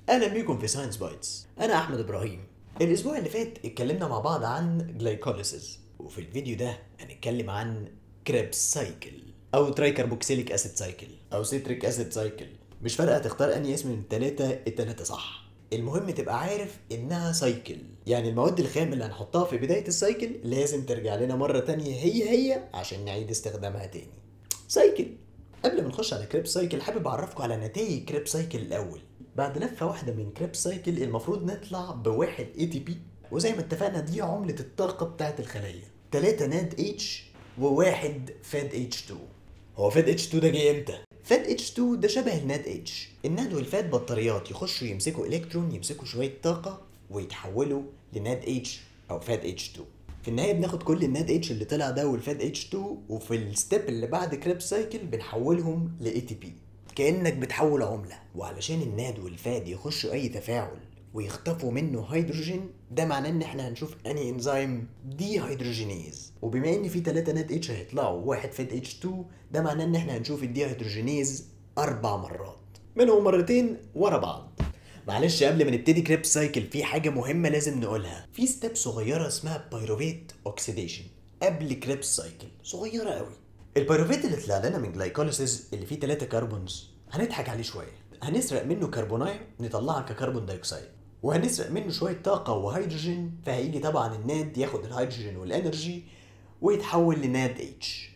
اهلا بيكم في ساينس بايتس انا احمد ابراهيم الاسبوع اللي فات اتكلمنا مع بعض عن جلايكوليسيس وفي الفيديو ده هنتكلم عن كريبس سايكل او ترايكربوكسيليك اسيد سايكل او سيتريك اسيد سايكل مش فارقه تختار انهي اسم من التلاته التلاته صح المهم تبقى عارف انها سايكل يعني المواد الخام اللي هنحطها في بدايه السايكل لازم ترجع لنا مره تانية هي هي عشان نعيد استخدامها تاني سايكل قبل ما نخش على كريب سايكل حابب اعرفكم على نتائج كريب سايكل الاول بعد لفه واحده من كريب سايكل المفروض نطلع بواحد اي تي بي وزي ما اتفقنا دي عمله الطاقه بتاعه الخليه 3 ناد اتش وواحد فاد اتش 2 هو فاد اتش 2 ده جه امتى فاد اتش 2 ده شبه الناد اتش الناد والفاد بطاريات يخشوا يمسكوا الكترون يمسكوا شويه طاقه ويتحولوا لناد اتش او فاد اتش 2 في النهايه بناخد كل الناد اتش اللي طلع ده والفاد اتش 2 وفي الستيب اللي بعد كريب سايكل بنحولهم ل اي تي بي كانك بتحول عمله وعلشان الناد والفاد يخشوا اي تفاعل ويخطفوا منه هيدروجين ده معناه ان احنا هنشوف اني انزيم دي هيدروجينيز وبما ان في 3 ناد اتش هيطلعوا وواحد فاد اتش 2 ده معناه ان احنا هنشوف الدي هيدروجينيز اربع مرات منهم مرتين ورا بعض معلش قبل ما نبتدي كريب سايكل في حاجة مهمة لازم نقولها في ستيب صغيرة اسمها بايروفيت اوكسيديشن قبل كريب سايكل صغيرة قوي البايروفيت اللي طلع لنا من جلايكوليسيس اللي فيه 3 كربونز هنضحك عليه شوية هنسرق منه كربونايه نطلعها ككربون دايوكسيد وهنسرق منه شوية طاقة وهيدروجين فهيجي طبعا الناد ياخد الهيدروجين والانرجي ويتحول لناد اتش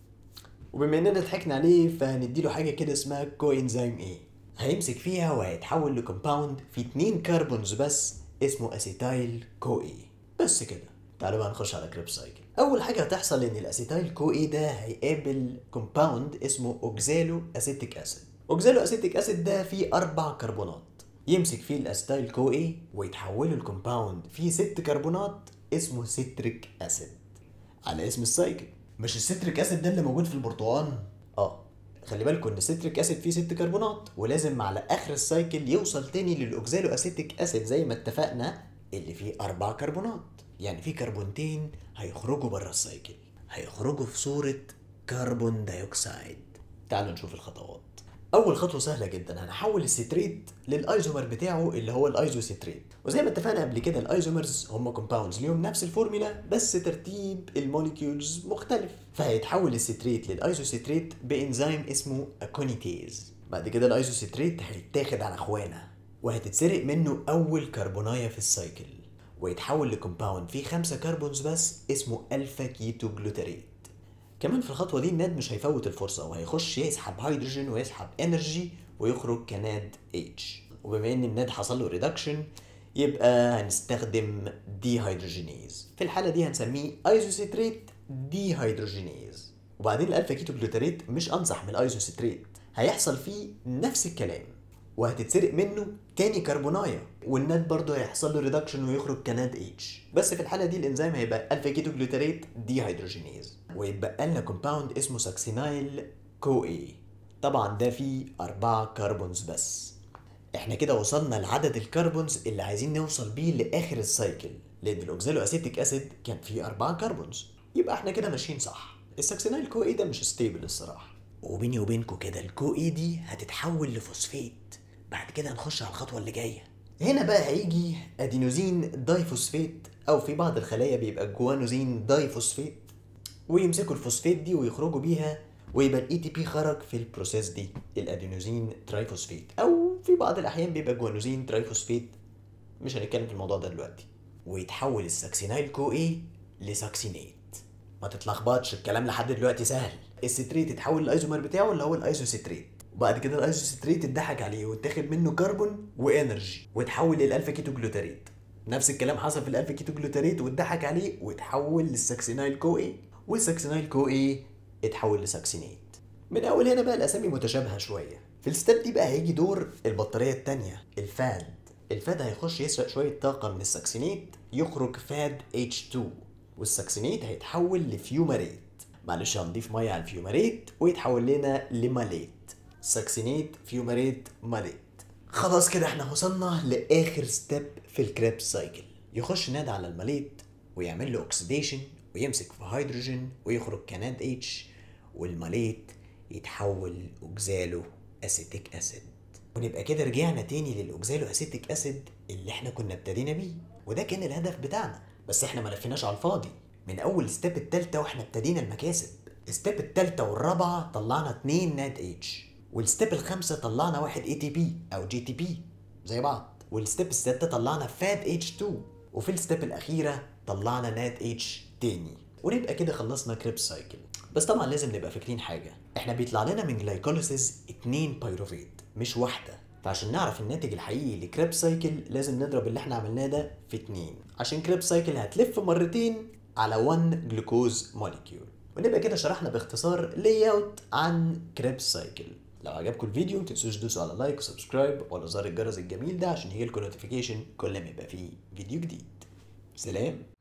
وبما اننا ضحكنا عليه فهنديله حاجة كده اسمها كو انزيم ايه هيمسك فيها وهيتحول لكومباوند فيه اتنين كربونز بس اسمه اسيتايل كو اي بس كده تعالوا بقى نخش على كريب سايكل اول حاجه هتحصل ان الاسيتايل كو اي ده هيقابل كومباوند اسمه اوكزالو اسيتيك اسيد اوكزالو اسيتيك اسيد ده فيه اربع كربونات يمسك فيه الاسيتايل كو اي ويتحوله لكومباوند فيه ست كربونات اسمه سيتريك اسيد على اسم السايكل مش السيتريك اسيد ده اللي موجود في البرتقال اه خلي بالكم ان السيتريك اسيد فيه ست كربونات ولازم على اخر السايكل يوصل تاني للاوكزالو اسيتيك اسيد زي ما اتفقنا اللي فيه اربع كربونات يعني في كربونتين هيخرجوا بره السايكل هيخرجوا في صورة كربون دايوكسيد تعالوا نشوف الخطوات اول خطوه سهله جدا هنحول الستريت للايزومر بتاعه اللي هو الايزو ستريت وزي ما اتفقنا قبل كده الايزومرز هم كومباوندز ليهم نفس الفورمولا بس ترتيب الموليكيولز مختلف فهيتحول الستريت للايزو ستريت بانزيم اسمه اكونيتيز بعد كده الايزو ستريت هيتاخد على اخوانا وهتتسرق منه اول كربونايه في السايكل ويتحول لكومباوند فيه خمسة كربونز بس اسمه الفا كيتو جلوتاريت كمان في الخطوة دي الناد مش هيفوت الفرصة وهيخش يسحب هيدروجين ويسحب انرجي ويخرج كناد اتش وبما ان الناد حصل له ريدكشن يبقى هنستخدم دي هيدروجينيز في الحالة دي هنسميه ايزوسيتريت دي هيدروجينيز وبعدين الالفا كيتو جلوتاريت مش انصح من الايزوسيتريت هيحصل فيه نفس الكلام وهتتسرق منه تاني كربونايه والناد برضه هيحصل له ريدكشن ويخرج كناد اتش بس في الحاله دي الانزيم هيبقى الفا كيتو جلوتاريت دي هيدروجينيز ويتبقى لنا كومباوند اسمه ساكسينايل كو اي طبعا ده فيه أربعة كربونز بس احنا كده وصلنا لعدد الكربونز اللي عايزين نوصل بيه لاخر السايكل لان الاوكزالو اسيتيك اسيد كان فيه أربعة كربونز يبقى احنا كده ماشيين صح الساكسينايل كو اي ده مش ستيبل الصراحه وبيني وبينكم كده الكو اي دي هتتحول لفوسفيت بعد كده هنخش على الخطوه اللي جايه هنا بقى هيجي ادينوزين دايفوسفيت او في بعض الخلايا بيبقى جوانوزين دايفوسفيت ويمسكوا الفوسفيت دي ويخرجوا بيها ويبقى الاي تي بي خرج في البروسيس دي الادينوزين ترايفوسفيت او في بعض الاحيان بيبقى جوانوزين ترايفوسفيت مش هنتكلم في الموضوع ده دلوقتي ويتحول الساكسينايل كو اي لساكسينيت ما تتلخبطش الكلام لحد دلوقتي سهل الستريت يتحول الايزومر بتاعه اللي هو الايزوستريت وبعد كده الايزوستريت اتضحك عليه واتاخد منه كربون وانرجي واتحول للالفا كيتو جلوتاريت نفس الكلام حصل في الالفا كيتو جلوتاريت واتضحك عليه واتحول للساكسينايل كو اي والساكسينايل كو اي اتحول لساكسينيت من اول هنا بقى الاسامي متشابهه شويه في الستيب دي بقى هيجي دور البطاريه التانية الفاد الفاد هيخش يسرق شويه طاقه من الساكسينيت يخرج فاد H2 والساكسينيت هيتحول لفيوماريت معلش هنضيف ميه على الفيوماريت ويتحول لنا لماليت ساكسينيت فيوماريت ماليت خلاص كده احنا وصلنا لاخر ستيب في الكريب سايكل يخش ناد على الماليت ويعمل له اوكسيديشن ويمسك في هيدروجين ويخرج كناد اتش والماليت يتحول اوكزالو اسيتيك اسيد ونبقى كده رجعنا تاني للاوكزالو اسيتيك اسيد اللي احنا كنا ابتدينا بيه وده كان الهدف بتاعنا بس احنا ما لفيناش على الفاضي من اول ستيب التالتة واحنا ابتدينا المكاسب الستيب التالتة والرابعة طلعنا 2 نات اتش والستيب الخامسة طلعنا واحد اي تي بي او جي تي بي زي بعض والستيب الستة طلعنا فاد اتش 2 وفي الستيب الاخيرة طلعنا نات اتش تاني ونبقى كده خلصنا كريبس سايكل بس طبعا لازم نبقى فاكرين حاجة احنا بيطلع لنا من جلايكوليسيس اتنين بايروفيت مش واحدة فعشان نعرف الناتج الحقيقي لكريب سايكل لازم نضرب اللي احنا عملناه ده في اتنين عشان كريب سايكل هتلف مرتين على 1 جلوكوز موليكيول ونبقى كده شرحنا باختصار لاي اوت عن كريب سايكل لو عجبكم الفيديو متنسوش تدوسوا على لايك وسبسكرايب وعلى زر الجرس الجميل ده عشان يجيلكم نوتيفيكيشن كل ما يبقى فيه فيديو جديد سلام